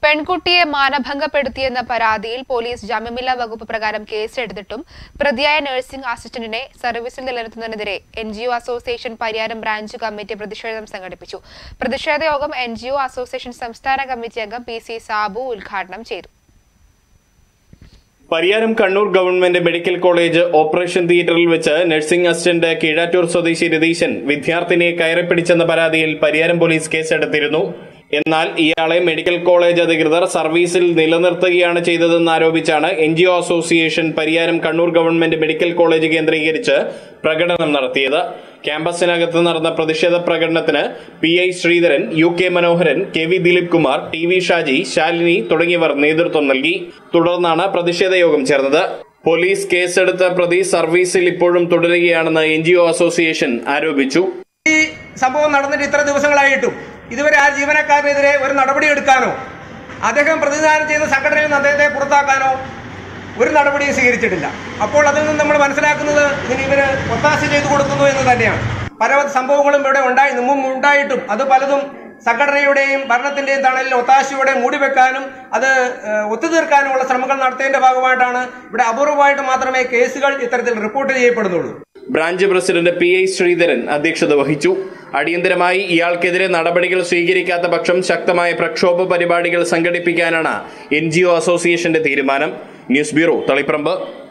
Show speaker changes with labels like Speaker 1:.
Speaker 1: പെൺകുട്ടിയെ മാനഭംഗപ്പെടുത്തിയെന്ന പരാതിയിൽ പോലീസ് ജാമ്യമില്ലാ വകുപ്പ് പ്രകാരം കേസെടുത്തിട്ടും പ്രതിയായ നഴ്സിംഗ് അസിസ്റ്റന്റിനെ സർവീസിൽ നിലനിർത്തുന്നതിനെതിരെ N G O association Pariyaram branch committee പ്രതിഷേധം സംഘടിപ്പിച്ചു പ്രതിഷേധ യോഗം എൻ ജി ഒ അസോസിയേഷൻ സംസ്ഥാന കമ്മിറ്റി അംഗം പി സി സാബു ഉദ്ഘാടനം ചെയ്തു
Speaker 2: Pariyaram Kannur government medical college operation തിയേറ്ററിൽ വെച്ച് നഴ്സിംഗ് അസിസ്റ്റന്റ് കീഴാറ്റൂർ സ്വദേശി രതീശൻ വിദ്യാർത്ഥിനിയെ കയറിപ്പിടിച്ചെന്ന പരാതിയിൽ പരിയാരം പോലീസ് കേസെടുത്തിരുന്നു എന്നാൽ ഇയാളെ മെഡിക്കൽ കോളേജ് അധികൃതർ സർവീസിൽ നിലനിർത്തുകയാണ് ചെയ്തതെന്ന് ആരോപിച്ചാണ് N G O association Pariyaram Kannur government medical college കേന്ദ്രീകരിച്ച് പ്രകടനം നടത്തിയത് ക്യാമ്പസിനകത്ത് നടന്ന പ്രതിഷേധ പ്രകടനത്തിന് P I Sreedharan U K Manoharan K V Dileep Kumar T V Shaji Shalini തുടങ്ങിയവർ നേതൃത്വം നൽകി തുടർന്നാണ് പ്രതിഷേധ യോഗം ചേർന്നത് പോലീസ് കേസെടുത്ത പ്രതി സർവീസിൽ ഇപ്പോഴും തുടരുകയാണെന്ന് എൻ ജി ഒ അസോസിയേഷൻ ആരോപിച്ചു
Speaker 3: ഈ സംഭവം നടന്നിട്ട് ഇത്ര ദിവസങ്ങളായിട്ടും ഇതുവരെ ആ ജീവനക്കാരനെതിരെ ഒരു നടപടി എടുക്കാനോ അദ്ദേഹം പ്രതിനിധാനം ചെയ്ത സംഘടനയിൽ നിന്ന് അദ്ദേഹത്തെ പുറത്താക്കാനോ ഒരു നടപടിയും സ്വീകരിച്ചിട്ടില്ല അപ്പോൾ അതിൽ നിന്ന് നമ്മൾ മനസ്സിലാക്കുന്നത് ഇതിന് ഇവര് ഒത്താശ ചെയ്തു കൊടുക്കുന്നു എന്ന് തന്നെയാണ് പല സംഭവങ്ങളും ഇവിടെ ഉണ്ടായി മുമ്പ് ഉണ്ടായിട്ടും അത് പലതും സംഘടനയുടെയും ഭരണത്തിന്റെയും തണലിൽ ഒത്താശയോടെ മൂടിവെക്കാനും അത് ഏഹ്, ഒത്തുതീർക്കാനുമുള്ള ശ്രമങ്ങൾ നടത്തിയതിന്റെ ഭാഗമായിട്ടാണ് ഇവിടെ അപൂർവമായിട്ട് മാത്രമേ കേസുകൾ ഇത്തരത്തിൽ റിപ്പോർട്ട് ചെയ്യപ്പെടുന്നുള്ളൂ
Speaker 2: branch president P I Sreedharan അധ്യക്ഷത വഹിച്ചു അടിയന്തരമായി ഇയാൾക്കെതിരെ നടപടികൾ സ്വീകരിക്കാത്ത പക്ഷം ശക്തമായ പ്രക്ഷോഭ പരിപാടികൾ സംഘടിപ്പിക്കാനാണ് എൻ അസോസിയേഷന്റെ തീരുമാനം ന്യൂസ് ബ്യൂറോ തളിപ്പറമ്പ്